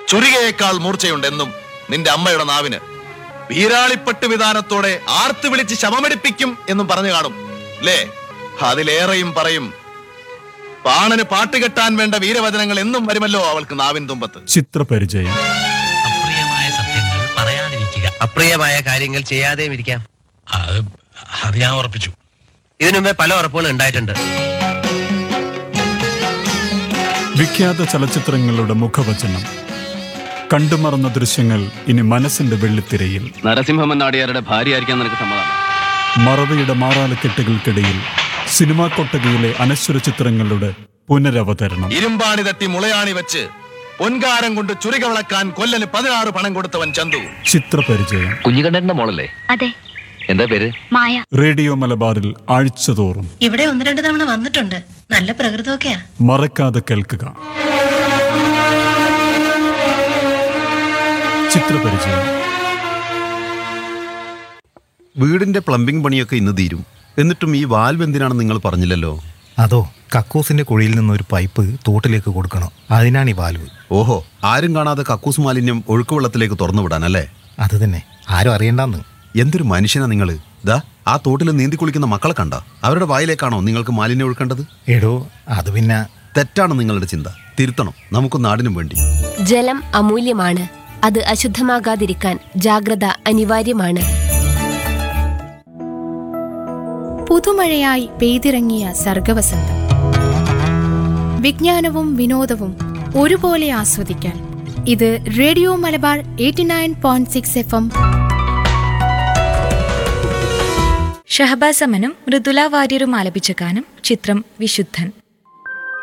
ചുരികയേക്കാൾ മൂർച്ചയുണ്ടെന്നും നിന്റെ അമ്മയുടെ നാവിന് വീരാളിപ്പട്ട് വിധാനത്തോടെ ആർത്ത് വിളിച്ച് ശമമെടുപ്പിക്കും എന്നും പറഞ്ഞു കാണും അല്ലേ അതിലേറെയും പറയും പാണന് പാട്ട് കെട്ടാൻ വേണ്ട വീരവചനങ്ങൾ എന്നും വരുമല്ലോ അവൾക്ക് നാവിൻ തുമ്പത്ത് ചിത്രപരിചയം അപ്രിയമായ സത്യങ്ങൾ പറയാതിരിക്കുക അപ്രിയമായ കാര്യങ്ങൾ ചെയ്യാതെയും ഇരിക്കാം അത് അത് ഞാൻ ഉറപ്പിച്ചു ഇതിനു മുമ്പേ പല ഉറപ്പുകളും ഉണ്ടായിട്ടുണ്ട് വിഖ്യാത ചലച്ചിത്രങ്ങളുടെ മുഖവചനം കണ്ടുമറന്ന ദൃശ്യങ്ങൾ ഇനി മനസ്സിന്റെ വെള്ളിത്തിരയിൽ നരസിംഹമന്നാടിയാരുടെ ഭാര്യയായിരിക്കാൻ നിനക്ക് സമ്മതമാണ് മറവിയുടെ മാറാലക്കെട്ടുകൾക്കിടയിൽ സിനിമാ കൊട്ടകയിലെ അനശ്വര ചിത്രങ്ങളുടെ പുനരവതരണം ഇരുമ്പാണി തട്ടി മുളയാണി വെച്ച് പൊൻകാരം കൊണ്ട് ചുരിക വിളക്കാൻ കൊല്ലന് പതിനാറ് പണം കൊടുത്തവൻ ചന്തു ചിത്രപരിചയം കുഞ്ഞിക്കണ്ണന്റെ മോളല്ലേ അതെ എന്താ പേര് മായ റേഡിയോ മലബാറിൽ ആഴ്ചതോറും ഇവിടെ ഒന്ന് രണ്ട് തവണ വന്നിട്ടുണ്ട് നല്ല പ്രകൃതമൊക്കെയാ മറക്കാതെ കേൾക്കുക ചിത്രപരിചയം വീടിന്റെ പ്ലംബിംഗ് പണിയൊക്കെ ഇന്ന് തീരും എന്നിട്ടും ഈ വാൽവ് എന്തിനാണെന്ന് നിങ്ങൾ പറഞ്ഞില്ലല്ലോ അതോ കക്കൂസിന്റെ കുഴിയിൽ നിന്ന് ഒരു പൈപ്പ് തോട്ടിലേക്ക് കൊടുക്കണം അതിനാണ് ഈ വാൽവ് ഓഹോ ആരും കാണാതെ കക്കൂസ് മാലിന്യം ഒഴുക്കുവെള്ളത്തിലേക്ക് തുറന്നു വിടാനല്ലേ അത് തന്നെ ആരും അറിയണ്ടെന്ന് എന്തൊരു മനുഷ്യനാ നിങ്ങൾ ദാ ആ തോട്ടിൽ നീന്തി കുളിക്കുന്ന മക്കളെ കണ്ട അവരുടെ വായിലേക്കാണോ നിങ്ങൾക്ക് മാലിന്യം ഒഴുക്കേണ്ടത് എടോ അത് പിന്നെ തെറ്റാണ് നിങ്ങളുടെ ചിന്ത തിരുത്തണം നമുക്ക് നാടിനും വേണ്ടി ജലം അമൂല്യമാണ് അത് അശുദ്ധമാകാതിരിക്കാൻ ജാഗ്രത അനിവാര്യമാണ് പുതുമഴയായി പെയ്തിറങ്ങിയ സർഗവസന്തം വിജ്ഞാനവും വിനോദവും ഒരുപോലെ ആസ്വദിക്കാൻ ഇത് radio Malabar eighty nine point six FM എം ഷഹബാസ് അമനും മൃദുല വാര്യരും ആലപിച്ച ഗാനം ചിത്രം വിശുദ്ധൻ